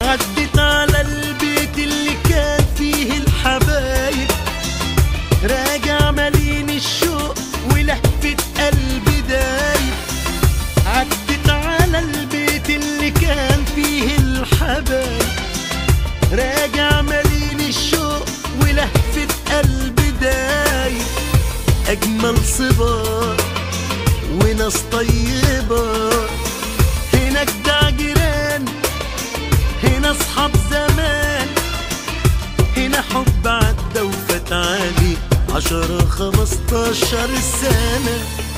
عدت على البيت اللي كان فيه الحبايب راجع مليان الشوق ولهفة قلبي دايب عدت على البيت اللي كان فيه الحبايب راجع مليان الشوق ولهفة قلبي دايب أجمل صبار وناس طيبة هناك ده جيران هنا أصحاب زمان هنا حب عدى وفات عليه عشرة خمستاشر سنة